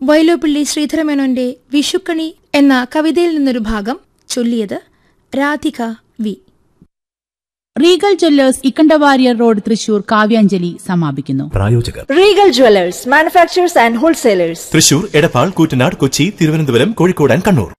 വൈലോപ്പിള്ളി ശ്രീധരമേനോന്റെ വിഷുക്കണി എന്ന കവിതയിൽ നിന്നൊരു ഭാഗം ചൊല്ലിയത് Radhika V Regal jewellers Ikkanda Warrier road Thrissur Kavyanjali സമാപിക്കുന്നു പ്രായോജകർ Regal Jewelers, manufacturers and wholesalers. Thrissur Edappal Koottanad Kochi Thiruvananthapuram Kozhikode and Kannur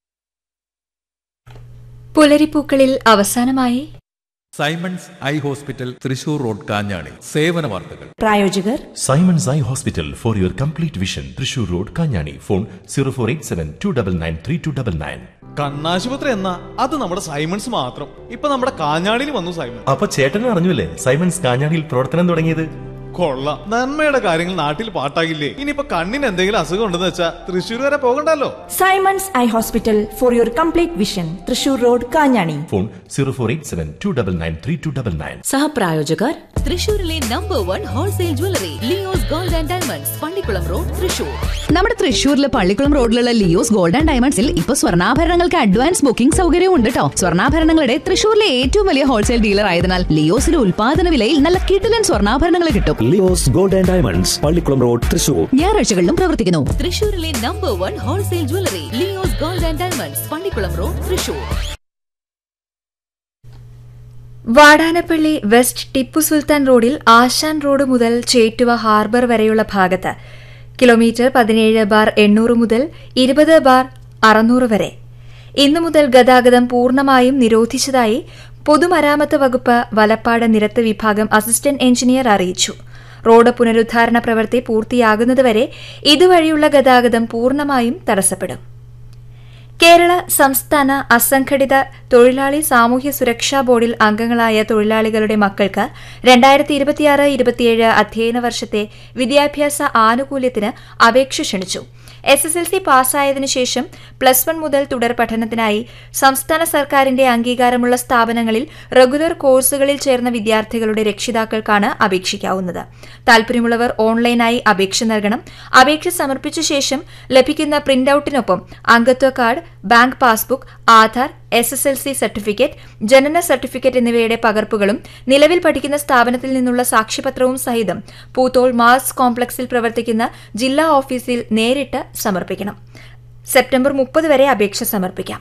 പുലരിപ്പൂക്കളിൽ അവസാനമായി Simon's eye hospital Thrissur road Kanjani സേവന വാർത്തകൾ പ്രായോജകർ Symons eye hospital for your complete vision Thrissur road Kanjani phone zero four eight seven two double nine three two double nine കണ്ണാശുപത്രി എന്നാ അത് നമ്മുടെ സൈമൺസ് മാത്രം ഇപ്പൊ നമ്മുടെ കാഞ്ഞാടിയിൽ വന്നു സൈമൺ അപ്പൊ ചേട്ടനും അറിഞ്ഞല്ലേ സൈമൺസ് കാഞ്ഞാണിയിൽ പ്രവർത്തനം തുടങ്ങിയത് കൊള്ളാം നന്മയുടെ കാര്യങ്ങൾ നാട്ടിൽ പാട്ടാകില്ലേ ഇനിയിപ്പൊ കണ്ണിന് എന്തെങ്കിലും അസുഖം ഉണ്ടെന്ന് വെച്ചാ തൃശ്ശൂർ വരെ പോകണ്ടല്ലോ Simon's eye hospital for your complete vision Thrissur road Kanjani phone zero four eight seven two double nine three two double nine സഹപ്രായോജകർ തൃശൂരിലെ number one wholesale jewellery Leo's gold and diamonds പള്ളിക്കുളം road Thrissur നമ്മുടെ തൃശൂരിലെ പള്ളിക്കുളം റോഡിലുള്ള ലിയോസ് ഗോൾഡ് ആൻഡ് ഡയമണ്ട്സിൽ ഇപ്പൊ സ്വർണ്ണാഭരണങ്ങൾക്ക് advance booking സൗകര്യവും ഉണ്ട് കേട്ടോ സ്വർണ്ണാഭരണങ്ങളുടെ തൃശൂരിലെ ഏറ്റവും വലിയ ഹോൾസെയിൽ ഡീലർ ആയതിനാൽ ലിയോസിലെ ഉൽപാദന വിലയിൽ നല്ല കിടിലൻ സ്വർണ്ണാഭരണങ്ങൾ കിട്ടും Leo's gold and diamonds പള്ളിക്കുളം road Thrissur ഞായറാഴ്ചകളിലും പ്രവർത്തിക്കുന്നു തൃശൂരിലെ number one wholesale jewellery Leo's gold and diamonds പള്ളിക്കുളം road Thrissur Vadanappally west Tipu Sultan റോഡിൽ ആശാൻ റോഡ് മുതൽ ചേറ്റുവ ഹാർബർ വരെയുള്ള ഭാഗത്ത് കിലോമീറ്റർ പതിനേഴ് ബാർ എണ്ണൂറ് മുതൽ ഇരുപത് ബാർ അറുന്നൂറ് വരെ ഇന്നു മുതൽ ഗതാഗതം പൂർണ്ണമായും നിരോധിച്ചതായി പൊതുമരാമത്ത് വകുപ്പ് വലപ്പാട് നിരത്ത് വിഭാഗം അസിസ്റ്റന്റ് എഞ്ചിനീയർ അറിയിച്ചു റോഡ് പുനരുദ്ധാരണ പ്രവൃത്തി പൂർത്തിയാകുന്നതുവരെ ഇതുവഴിയുള്ള ഗതാഗതം പൂർണ്ണമായും തടസ്സപ്പെടും കേരള സംസ്ഥാന അസംഘടിത തൊഴിലാളി സാമൂഹ്യ സുരക്ഷാ ബോർഡിൽ അംഗങ്ങളായ തൊഴിലാളികളുടെ മക്കൾക്ക് രണ്ടായിരത്തി ഇരുപത്തിയാറ് ഇരുപത്തിയേഴ് അധ്യയന വർഷത്തെ വിദ്യാഭ്യാസ ആനുകൂല്യത്തിന് അപേക്ഷ ക്ഷണിച്ചു എസ് എസ് എൽ സി പാസ്സായതിനു ശേഷം പ്ലസ് വൺ മുതൽ തുടർ പഠനത്തിനായി സംസ്ഥാന സർക്കാരിന്റെ അംഗീകാരമുള്ള സ്ഥാപനങ്ങളിൽ റെഗുലർ കോഴ്സുകളിൽ ചേർന്ന വിദ്യാർത്ഥികളുടെ രക്ഷിതാക്കൾക്കാണ് അപേക്ഷിക്കാവുന്നത് താൽപര്യമുള്ളവർ ഓൺലൈനായി അപേക്ഷ നൽകണം അപേക്ഷ സമർപ്പിച്ച ശേഷം ലഭിക്കുന്ന പ്രിന്റൌട്ടിനൊപ്പം അംഗത്വ card bank passbook Aadhaar S S L C certificate ജനന സർട്ടിഫിക്കറ്റ് എന്നിവയുടെ പകർപ്പുകളും നിലവിൽ പഠിക്കുന്ന സ്ഥാപനത്തിൽ നിന്നുള്ള സാക്ഷ്യപത്രവും സഹിതം പൂത്തോൾ മാസ് കോംപ്ലക്സിൽ പ്രവർത്തിക്കുന്ന ജില്ലാ ഓഫീസിൽ നേരിട്ട് സമർപ്പിക്കണം സെപ്റ്റംബർ മുപ്പത് വരെ അപേക്ഷ സമർപ്പിക്കാം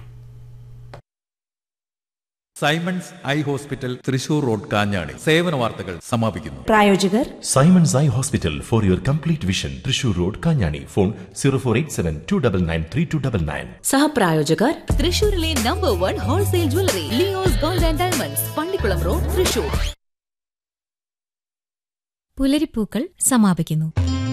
Simons eye hospital Thrissur road Kanjani സേവന വാർത്തകൾ സമാപിക്കുന്നു പ്രായോജകർ Symons eye hospital for your complete vision Thrissur road Kanjani phone zero four eight seven two double nine three two double nine സഹപ്രായോജകർ തൃശൂരിലെ number one wholesale jewellery Leo's gold and diamonds പള്ളിക്കുളം road Thrissur പുലരിപ്പൂക്കൾ സമാപിക്കുന്നു